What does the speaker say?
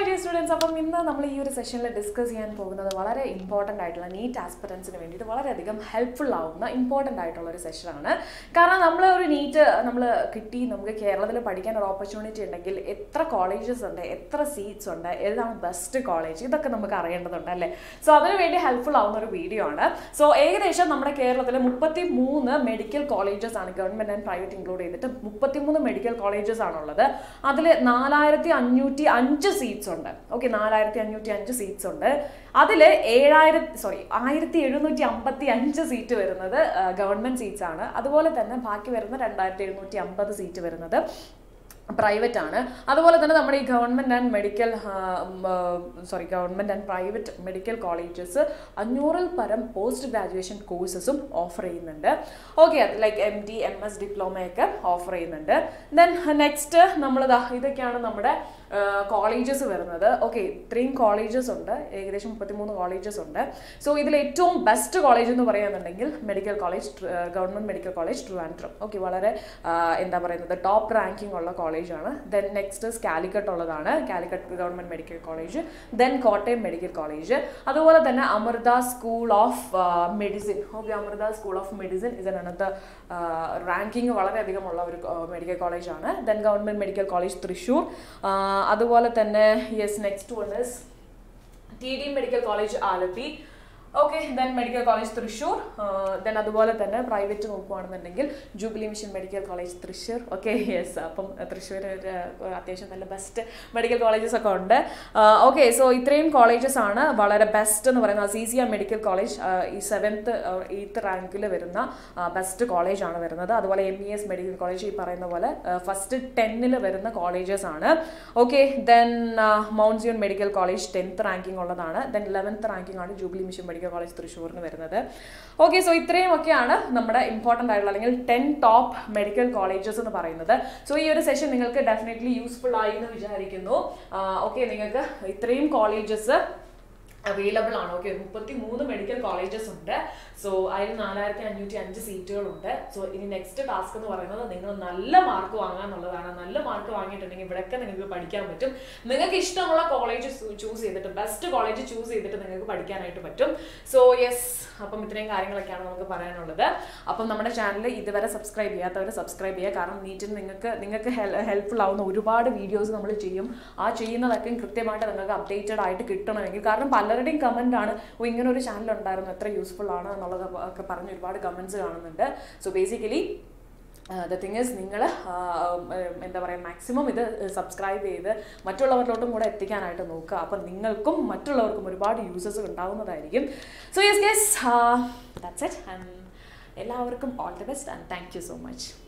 dear students അപ്പം ഇന്ന് നമ്മൾ ഈ ഒരു സെഷനിൽ ഡിസ്കസ് ചെയ്യാൻ പോകുന്നത് വളരെ ഇമ്പോർട്ടൻ്റ് ആയിട്ടുള്ള നീറ്റ് ആസ്പിറൻസിന് വേണ്ടിയിട്ട് വളരെയധികം ഹെൽപ്ഫുൾ ആവുന്ന ഇമ്പോർട്ടൻ്റ് ആയിട്ടുള്ള ഒരു സെഷനാണ് കാരണം നമ്മൾ ഒരു നീറ്റ് നമ്മൾ കിട്ടി നമുക്ക് കേരളത്തിൽ പഠിക്കാൻ ഒരു ഓപ്പർച്യൂണിറ്റി ഉണ്ടെങ്കിൽ എത്ര കോളേജസ് ഉണ്ട് എത്ര സീറ്റ്സ് ഉണ്ട് ഏതാണ് ബെസ്റ്റ് കോളേജ് ഇതൊക്കെ നമുക്ക് അറിയേണ്ടതുണ്ട് അല്ലേ സോ അതിനു വേണ്ടി ഹെൽപ്ഫുൾ ആവുന്ന ഒരു വീഡിയോ ആണ് സോ ഏകദേശം നമ്മുടെ കേരളത്തിൽ മുപ്പത്തി മൂന്ന് മെഡിക്കൽ കോളേജസ് ആണ് ഗവൺമെന്റ് ആൻഡ് പ്രൈവറ്റ് ഇൻക്ലൂഡ് ചെയ്തിട്ട് മുപ്പത്തിമൂന്ന് മെഡിക്കൽ കോളേജസ് ആണുള്ളത് അതിൽ നാലായിരത്തി അഞ്ഞൂറ്റി അഞ്ച് സീറ്റ്സ് ഉണ്ട് ഓക്കെ നാലായിരത്തി അഞ്ഞൂറ്റി അഞ്ച് സീറ്റ്സ് ഉണ്ട് അതിൽ ഏഴായിരത്തി സോറി ആയിരത്തി എഴുന്നൂറ്റി അമ്പത്തി അഞ്ച് സീറ്റ് വരുന്നത് ഗവൺമെന്റ് സീറ്റ്സ് ആണ് അതുപോലെ തന്നെ ബാക്കി വരുന്ന രണ്ടായിരത്തി എഴുന്നൂറ്റി അമ്പത് സീറ്റ് വരുന്നത് പ്രൈവറ്റ് ആണ് അതുപോലെ തന്നെ നമ്മുടെ ഈ government and medical sorry government and private medical colleges അഞ്ഞൂറിൽ പരം പോസ്റ്റ് ഗ്രാജുവേഷൻ കോഴ്സസും ഓഫർ ചെയ്യുന്നുണ്ട് okay like M D M S ഡിപ്ലോമയൊക്കെ ഓഫർ ചെയ്യുന്നുണ്ട് ദെൻ നെക്സ്റ്റ് നമ്മൾ ഇതൊക്കെയാണ് നമ്മുടെ കോളേജസ് വരുന്നത് ഓക്കെ ഇത്രയും കോളേജസ് ഉണ്ട് ഏകദേശം മുപ്പത്തിമൂന്ന് കോളേജസ് ഉണ്ട് സോ ഇതിൽ ഏറ്റവും ബെസ്റ്റ് കോളേജ് എന്ന് പറയുന്നുണ്ടെങ്കിൽ medical college government medical college Trivandrum okay വളരെ ആ, എന്താ പറയുന്നത് ടോപ്പ് റാങ്കിങ് ഉള്ള കോളേജാണ് ദെൻ നെക്സ്റ്റ് കാലിക്കട്ട് ഉള്ളതാണ് Calicut government medical college then Kottayam medical college അതുപോലെ തന്നെ Amrita school of medicine okay Amrita school of medicine is അനത്ത് റാങ്കിങ് വളരെയധികം ഉള്ള ഒരു മെഡിക്കൽ കോളേജാണ് then government medical college Thrissur ആ, അതുപോലെ തന്നെ yes next one is T D medical college Alleppey okay then medical college Thrissur then അതുപോലെ തന്നെ പ്രൈവറ്റ് നോക്കുകയാണെന്നുണ്ടെങ്കിൽ jubilee mission medical college Thrissur okay yes അപ്പം തൃശ്ശൂർ ഒരു, uh, അത്യാവശ്യം നല്ല ബെസ്റ്റ് മെഡിക്കൽ കോളേജസ് ഒക്കെ ഉണ്ട് ഓക്കെ സോ ഇത്രയും കോളേജസ് ആണ് വളരെ ബെസ്റ്റ് എന്ന് പറയുന്നത് C C R medical college ഈ സെവൻത്ത് എയ്ത്ത് റാങ്കിൽ വരുന്ന ബെസ്റ്റ് കോളേജ് ആണ് വരുന്നത് അതുപോലെ M E S medical college ഈ പറയുന്ന പോലെ ഫസ്റ്റ് ടെന്നിൽ വരുന്ന കോളേജസ് ആണ് okay then mount Zion medical college tenth ranking ഉള്ളതാണ് ദെൻ ലെവൻത്ത് റാങ്കിങ് ആണ് ജൂബിലി മിഷൻ മെഡിക്കൽ കോളേജ് തൃശ്ശൂരിന് വരുന്നത് ഓക്കെ സോ ഇത്രയും ഒക്കെയാണ് നമ്മുടെ ഇമ്പോർട്ടൻ്റ് ആയിട്ടുള്ള അല്ലെങ്കിൽ ടെൻ ടോപ്പ് മെഡിക്കൽ കോളേജസ് എന്ന് പറയുന്നത് സോ ഈ ഒരു സെഷൻ നിങ്ങൾക്ക് ഡെഫിനറ്റ്ലി യൂസ്ഫുൾ ആയി എന്ന് വിചാരിക്കുന്നു ഓക്കെ നിങ്ങൾക്ക് ഇത്രയും കോളേജസ് അവൈലബിൾ ആണ് ഓക്കെ മുപ്പത്തി മൂന്ന് മെഡിക്കൽ കോളേജസ് ഉണ്ട് സോ അതിൽ നാലായിരത്തി അഞ്ഞൂറ്റി അഞ്ച് സീറ്റുകളുണ്ട് സോ ഇനി നെക്സ്റ്റ് ടാസ്ക് എന്ന് പറയുന്നത് നിങ്ങൾ നല്ല മാർക്ക് വാങ്ങുക എന്നുള്ളതാണ് നല്ല മാർക്ക് വാങ്ങിയിട്ടുണ്ടെങ്കിൽ ഇവിടെയൊക്കെ നിങ്ങൾക്ക് പഠിക്കാൻ പറ്റും നിങ്ങൾക്ക് ഇഷ്ടമുള്ള കോളേജ് ചൂസ് ചെയ്തിട്ട് ബെസ്റ്റ് കോളേജ് ചൂസ് ചെയ്തിട്ട് നിങ്ങൾക്ക് പഠിക്കാനായിട്ട് പറ്റും സോ യെസ് അപ്പം ഇത്രയും കാര്യങ്ങളൊക്കെയാണ് നമുക്ക് പറയാനുള്ളത് അപ്പം നമ്മുടെ ചാനൽ ഇതുവരെ സബ്സ്ക്രൈബ് ചെയ്യാത്തവർ സബ്സ്ക്രൈബ് ചെയ്യുക കാരണം നീറ്റിന് നിങ്ങൾക്ക് നിങ്ങൾക്ക് ഹെൽപ്ഫുൾ ആവുന്ന ഒരുപാട് വീഡിയോസ് നമ്മൾ ചെയ്യും ആ ചെയ്യുന്നതൊക്കെ കൃത്യമായിട്ട് നിങ്ങൾക്ക് അപ്ഡേറ്റഡ് ആയിട്ട് കിട്ടണമെങ്കിൽ കാരണം പലരുടെയും കമൻ്റ് ആണ് ഓ ഇങ്ങനെ ഒരു ചാനൽ ഉണ്ടായിരുന്നു എത്ര യൂസ്ഫുൾ ആണ് എന്നുള്ളത് ഒക്കെ പറഞ്ഞ് ഒരുപാട് കമൻസ് കാണുന്നുണ്ട് so basically the thing is നിങ്ങൾ എന്താ പറയുക മാക്സിമം ഇത് സബ്സ്ക്രൈബ് ചെയ്ത് മറ്റുള്ളവരിലോട്ടും കൂടെ എത്തിക്കാനായിട്ട് നോക്കുക അപ്പം നിങ്ങൾക്കും മറ്റുള്ളവർക്കും ഒരുപാട് യൂസസ് ഉണ്ടാവുന്നതായിരിക്കും so yes guess that's it and എല്ലാവർക്കും all the best and thank you so much